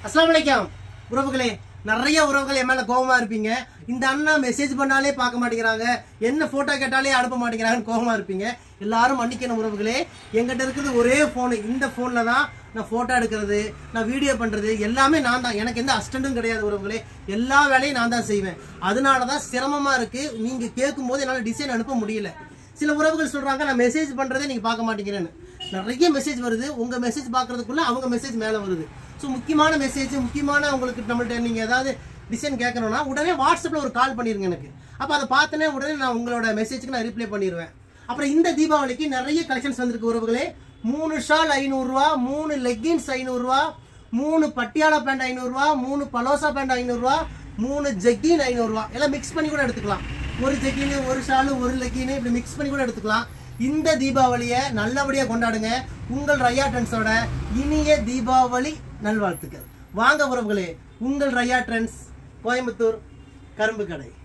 அஸ்ஸலாமு அலைக்கும் உறவுகளே நிறைய உறவுகள் என் மேல கோவமா இருப்பீங்க இந்த அண்ணா மெசேஜ் பண்ணாலே பார்க்க மாட்டேங்கிறாங்க என்ன போட்டோ கேட்டாலே அனுப்ப மாட்டேங்கிறாங்கன்னு கோவமா இருப்பீங்க எல்லாரும் மன்னிக்கணும் உறவுகளே என்கிட்ட இருக்கிறது ஒரே போன் இந்த போன்ல தான் நான் போட்டோ எடுக்கிறது நான் வீடியோ பண்றது எல்லாமே நான் தான் எனக்கு எந்த அசிஸ்டண்ட்டும் கிடையாது உறவுகளே எல்லா வேலையும் நான் தான் செய்வேன் அதனால தான் சிரமமா இருக்கு நீங்க கேட்கும் போது என்னால டிசைன் அனுப்ப முடியல சில உறவுகள் சொல்றாங்க நான் மெசேஜ் பண்றதே நீங்க பார்க்க மாட்டேங்கிறேன்னு நிறைய மெசேஜ் வருது உங்க மெசேஜ் பார்க்கறதுக்குள்ள அவங்க மெசேஜ் மேல வருது ஸோ முக்கியமான மெசேஜ் முக்கியமான உங்களுக்கு நம்மள்ட்ட நீங்க ஏதாவது டிசைன் கேட்கணும்னா உடனே வாட்ஸ்அப்ல ஒரு கால் பண்ணிருங்க எனக்கு அப்ப அதை பார்த்தனே உடனே நான் உங்களோட மெசேஜ்க்கு நான் ரிப்ளை பண்ணிடுவேன் அப்புறம் இந்த தீபாவளிக்கு நிறைய கலெக்ஷன்ஸ் வந்திருக்கு உறவுகளே மூணு ஷால் ஐநூறுரூவா மூணு லெக்கின்ஸ் ஐநூறுரூவா மூணு பட்டியாலா பேண்ட் ஐநூறுரூவா மூணு பலோசா பேண்ட் ஐநூறுரூவா மூணு ஜெக்கின் ஐநூறுரூவா எல்லாம் மிக்ஸ் பண்ணி கூட எடுத்துக்கலாம் ஒரு ஜெக்கின் ஒரு ஷாலு ஒரு லெக்கின் இப்படி மிக்ஸ் பண்ணி கூட எடுத்துக்கலாம் இந்த தீபாவளியை நல்லபடியாக கொண்டாடுங்க உங்கள் ரயா ட்ரெண்ட்ஸோட இனிய தீபாவளி நல்வாழ்த்துக்கள் வாங்க உறவுகளே உங்கள் ரயா ட்ரெண்ட்ஸ் கோயம்புத்தூர் கரும்பு கடை